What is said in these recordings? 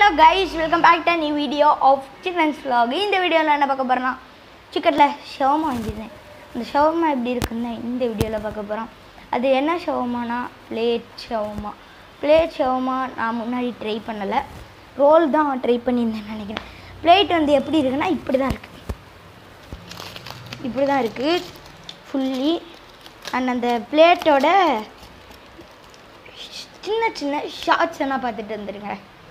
Hello guys welcome back to new video of chicken's vlog இந்த வீடியோவில் என்ன பார்க்க போகிறோன்னா சிக்கனில் ஷவர்மா வாங்கியிருந்தேன் அந்த ஷவர்மா எப்படி இருக்குன்னு இந்த வீடியோவில் பார்க்க போகிறோம் அது என்ன ஷவர்மானா பிளேட் ஷவர்மா பிளேட் ஷவர்மா நான் முன்னாடி ட்ரை பண்ணலை ரோல் தான் ட்ரை பண்ணியிருந்தேன்னு நினைக்கிறேன் பிளேட் வந்து எப்படி இருக்குன்னா இப்படி தான் இருக்குது இப்படி தான் இருக்குது ஃபுல்லி அண்ட் அந்த பிளேட்டோட சின்ன சின்ன ஷார்ட்ஸ் எல்லாம் பார்த்துட்டு வந்துருங்க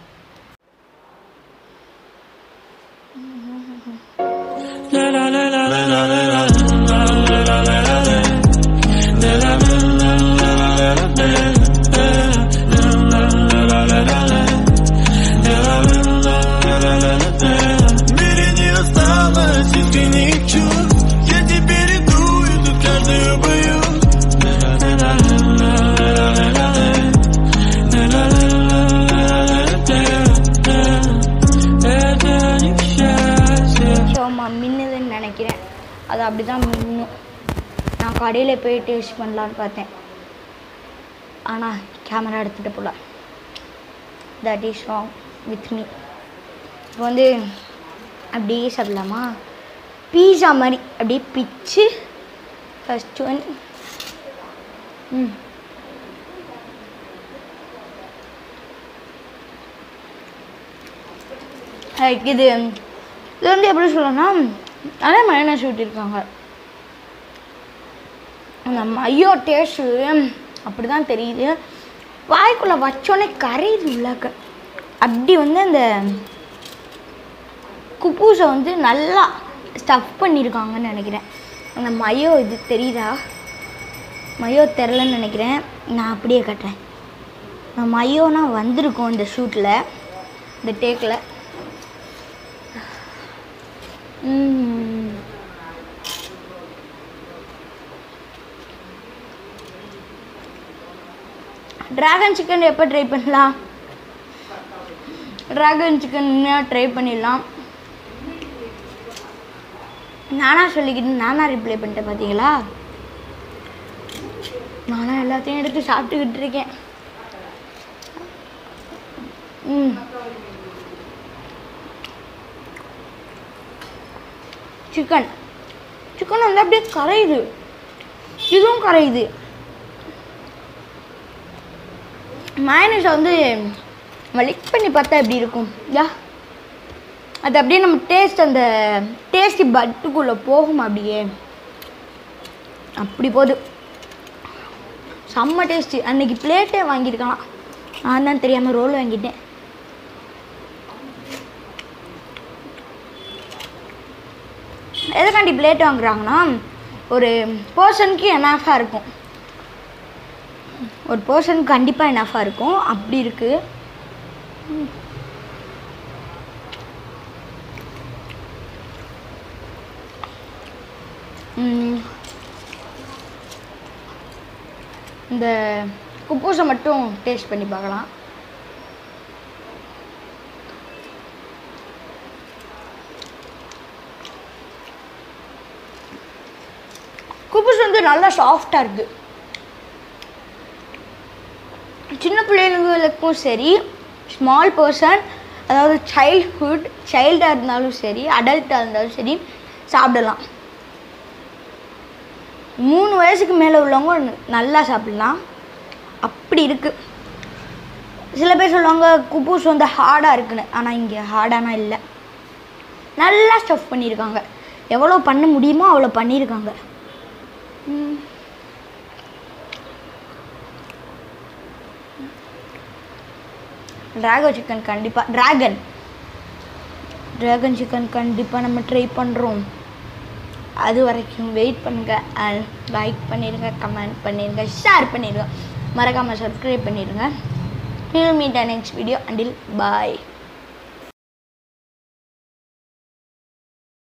Мире не осталось искренних чувств Я теперь иду, иду в каждую бою Это не счастье ஷோமா மின்னுதுன்னு நினைக்கிறேன் அது அப்படி தான் மின்னும் நான் கடையில் போய் டேஸ்ட் பண்ணலான்னு பார்த்தேன் ஆனால் கேமரா எடுத்துகிட்டு போகல that is wrong with me இப்போ வந்து அப்படியே சாப்பிடலாமா பீஸா மாதிரி அப்படியே பிச்சு ஃபஸ்ட்டு வந்து ம் லைக் இது இது வந்து எப்படி சொல்லணும்னா நிறைய மைனஸ் ஊட்டியிருக்காங்க அந்த மையோ டேஸ்ட்டு அப்படி தான் தெரியுது வாய்க்குள்ளே வச்சோடனே கரையுது உள்ளாக்க அப்படி வந்து அந்த குப்பூஸை வந்து நல்லா ஸ்டஃப் பண்ணியிருக்காங்கன்னு நினைக்கிறேன் அந்த மையோ இது தெரியுதா மையோ தெரிலன்னு நினைக்கிறேன் நான் அப்படியே கட்டுறேன் அந்த மையோனா வந்திருக்கும் இந்த ஷூட்டில் இந்த டேக்கில் ம். டிராகன் சிக்கன் எப்போ ட்ரை பண்ணலாம் டிராகன் சிக்கன் ட்ரை பண்ணிடலாம் நானா சொல்லிக்கிட்டு நானா ரிப்ளை பண்ணிட்டேன் பார்த்தீங்களா நானா எல்லாத்தையும் எடுத்து சாப்பிட்டுக்கிட்டு இருக்கேன் ம் சிக்கன் சிக்கன் வந்து அப்படியே கரையுது இதுவும் கரையுது மயனஸ் வந்து லிக் பண்ணி பார்த்தா எப்படி இருக்கும் யா அது அப்படியே நம்ம டேஸ்ட் அந்த டேஸ்டி பட்டுக்குள்ளே போகும் அப்படியே அப்படி போகுது செம்ம டேஸ்ட்டு அன்னைக்கு பிளேட்டே வாங்கியிருக்கலாம் நான் தான் தெரியாமல் ரோல் வாங்கிட்டேன் எதுக்காண்டி பிளேட் வாங்குறாங்கன்னா ஒரு பர்சனுக்கு எனாஃபாக இருக்கும் ஒரு பர்சனுக்கு கண்டிப்பாக எனாஃபாக இருக்கும் அப்படி இருக்குது ம். இந்த குப்பூஸை மட்டும் டேஸ்ட் பண்ணி பார்க்கலாம் குப்பூஸ் வந்து நல்லா சாஃப்டாக இருக்குது சின்ன பிள்ளைங்களுக்கும் சரி ஸ்மால் பர்சன் அதாவது சைல்ட்ஹுட் சைல்டாக இருந்தாலும் சரி அடல்ட்டாக இருந்தாலும் சரி சாப்பிடலாம் மூணு வயசுக்கு மேலே உள்ளவங்க நல்லா சாப்பிடலாம் அப்படி இருக்குது சில பேர் சொல்லுவாங்க குப்பூஸ் வந்து ஹார்டாக இருக்குன்னு ஆனால் இங்கே ஹார்டானா இல்லை நல்லா ஸ்டஃப் பண்ணியிருக்காங்க எவ்வளோ பண்ண முடியுமோ அவ்வளோ பண்ணியிருக்காங்க ம். டிராகோ சிக்கன் கண்டிப்பாக டிராகன் டிராகன் சிக்கன் கண்டிப்பாக நம்ம ட்ரை பண்ணுறோம் அது வரைக்கும் வெயிட் பண்ணுங்கள் அண்ட் லைக் பண்ணிடுங்க கமெண்ட் பண்ணிடுங்க ஷேர் பண்ணிடுங்க மறக்காமல் சப்ஸ்கிரைப் பண்ணிடுங்க மீட் நெக்ஸ்ட் வீடியோ அண்டில் பாய்